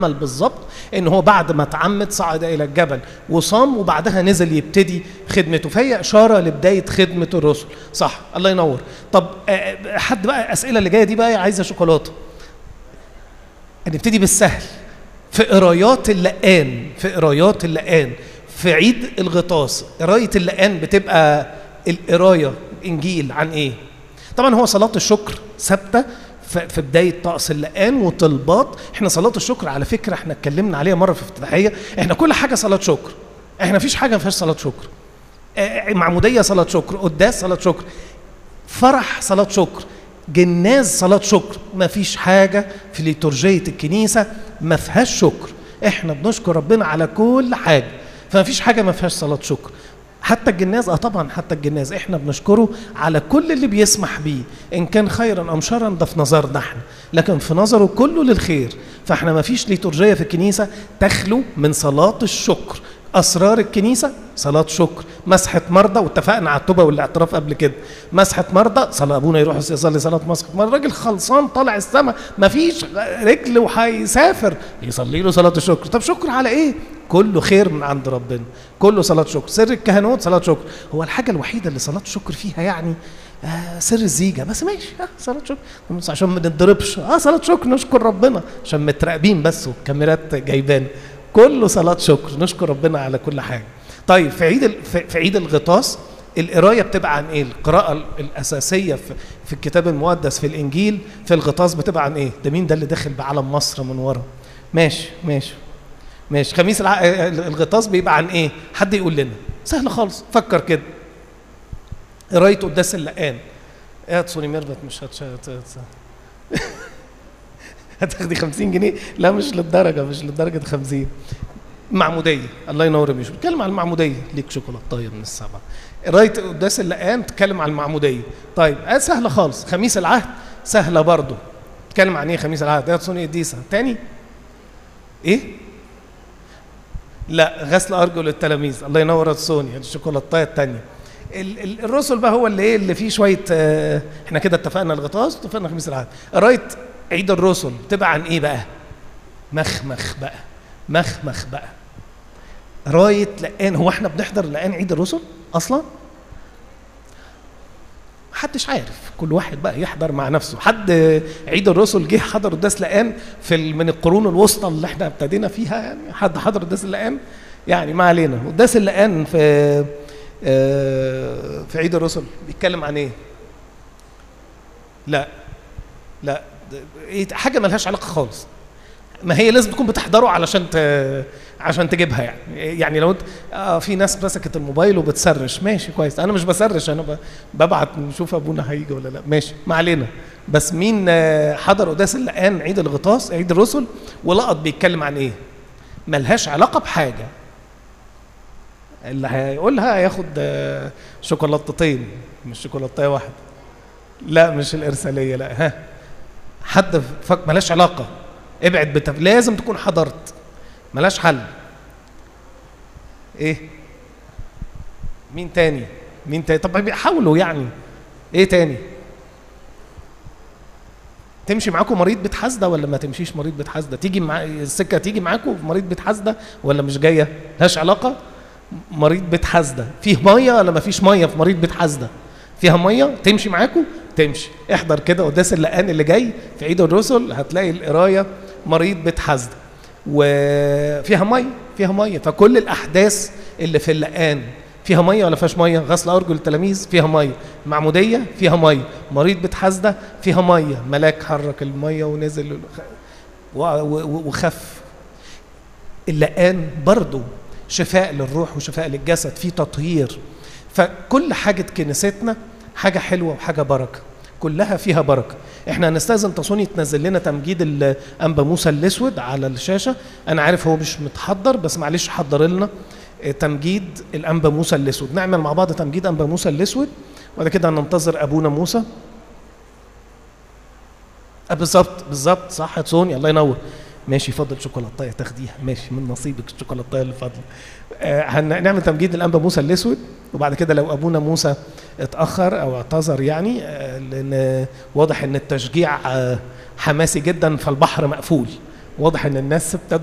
عمل بالظبط ان هو بعد ما اتعمد صعد الى الجبل وصام وبعدها نزل يبتدي خدمته فهي اشاره لبدايه خدمه الرسل صح الله ينور طب آه، حد بقى الاسئله اللي جايه دي بقى عايزه شوكولاته نبتدي بالسهل في قرايات اللقان في قرايات اللقان في عيد الغطاس قرايه اللقان بتبقى القرايه انجيل عن ايه طبعا هو صلاه الشكر ثابته ف- في بدايه طقس اللقان وطلبات احنا صلاه الشكر على فكره احنا اتكلمنا عليها مره في افتتاحيه احنا كل حاجه صلاه شكر احنا مفيش حاجه ما فيهاش صلاه شكر آه، معموديه صلاه شكر قداس صلاه شكر فرح صلاة شكر جناز صلاة شكر ما فيش حاجة في ليتورجية الكنيسة ما فيهاش شكر احنا بنشكر ربنا على كل حاجة فما فيش حاجة ما فيهاش صلاة شكر حتى الجناز اه طبعا حتى الجناز احنا بنشكره على كل اللي بيسمح بيه ان كان خيرا ام شرا ده في نظرنا احنا لكن في نظره كله للخير فاحنا ما فيش ليتورجيه في الكنيسه تخلو من صلاه الشكر اسرار الكنيسه صلاه شكر مسحه مرضى واتفقنا على التوبه والاعتراف قبل كده مسحه مرضى صلاه ابونا يروح يصلي صلاه مسحه مرضى الراجل خلصان طالع السما مفيش رجل وهيسافر يصلي له صلاه الشكر طب شكر على ايه كله خير من عند ربنا كله صلاه شكر سر الكهنوت صلاه شكر هو الحاجه الوحيده اللي صلاه الشكر فيها يعني آه سر الزيجه بس ماشي اه صلاه شكر بس عشان ما نتضربش اه صلاه شكر نشكر ربنا عشان متراقبين بس والكاميرات جايبانا كله صلاه شكر نشكر ربنا على كل حاجه طيب في عيد ال- في في عيد الغطاس القرايه بتبقى عن ايه القراءه ال- الاساسيه في, في الكتاب المقدس في الانجيل في الغطاس بتبقى عن ايه ده مين ده اللي داخل بعلم مصر من ورا ماشي ماشي ماشي خميس الع... الغطاس بيبقى عن ايه حد يقول لنا سهل خالص فكر كده قرايه قداس اللقان يا تصوني ميرفت مش هتش... هت- هت- هتاخدي 50 جنيه لا مش للدرجه مش للدرجه 50 معموديه الله ينور يا بيشو بتكلم عن المعموديه ليك شوكولاتايه من السبعه قرايه قداس اللقان تتكلم عن المعموديه طيب آه سهله خالص خميس العهد سهله برضه تتكلم عن ايه خميس العهد يا تصوني قديسه تاني ايه لا غسل ارجل التلاميذ الله ينور يا سونيا الشوكولاتايه الثانيه الرسل بقى هو اللي ايه اللي فيه شويه آه احنا كده اتفقنا الغطاس اتفقنا خميس العهد قرايه عيد الرسل تبقى عن ايه بقى مخمخ بقى مخمخ بقى رايه لقان هو احنا بنحضر لقان عيد الرسل اصلا محدش عارف كل واحد بقى يحضر مع نفسه حد عيد الرسل جه حضر قداس لقان في ال- من القرون الوسطى اللي احنا ابتدينا فيها يعني حد حضر قداس اللقان يعني ما علينا قداس اللقان في آه، في عيد الرسل بيتكلم عن ايه لا لا ده- إيه حاجه ملهاش علاقه خالص ما هي لازم تكون بتحضره علشان ت... عشان تجيبها يعني يعني لو انت آه في ناس مسكت الموبايل وبتسرش ماشي كويس انا مش بسرش انا ب... ببعت نشوف ابونا هيجي ولا لا ماشي ما علينا بس مين آه، حضر قداس اللقان عيد الغطاس عيد الرسل ولقط بيتكلم عن ايه ملهاش علاقه بحاجه اللي هيقولها هياخد آه، شوكولاتتين مش شوكولاتايه واحده لا مش الارساليه لا ها حد فك ملاش علاقه ابعد بتف... لازم تكون حضرت ملاش حل ايه مين تاني مين تاني طب بيحاولوا يعني ايه تاني تمشي معاكم مريض بيت حاسده ولا ما تمشيش مريض بيت حاسده تيجي مع السكه تيجي معاكم مريض بيت حاسده ولا مش جايه لهاش علاقه مريض بيت حاسده فيه ميه ولا ما فيش ميه في مريض بيت حاسده فيها ميه تمشي معاكم تمشي احضر كده قداس اللقان اللي جاي في عيد الرسل هتلاقي القرايه مريض بيت حاسده وفيها ميه فيها ميه فكل الاحداث اللي في اللقان فيها ميه ولا فيهاش ميه غسل ارجل التلاميذ فيها ميه معموديه فيها ميه مريض بيت حاسده فيها ميه ملاك حرك الميه ونزل و- و- وخف اللقان برضو شفاء للروح وشفاء للجسد في تطهير فكل حاجة كنيستنا حاجة حلوة وحاجة بركة كلها فيها بركة احنا هنستاذن تصوني تنزل لنا تمجيد الانبا موسى الاسود على الشاشة انا عارف هو مش متحضر بس معلش حضر لنا اه، تمجيد الانبا موسى الاسود نعمل مع بعض تمجيد انبا موسى الاسود وبعد كده هننتظر ابونا موسى آه، بالظبط بالظبط صح يا سوني الله ينور ماشي فضل شوكولاتايه تاخديها ماشي من نصيبك الشوكولاتايه اللي فاضله آه، هنعمل تمجيد الانبا موسى الاسود وبعد كده لو ابونا موسى اتاخر او اعتذر يعني آه، لان واضح ان التشجيع آه، حماسي جدا فالبحر مقفول واضح ان الناس ابتدوا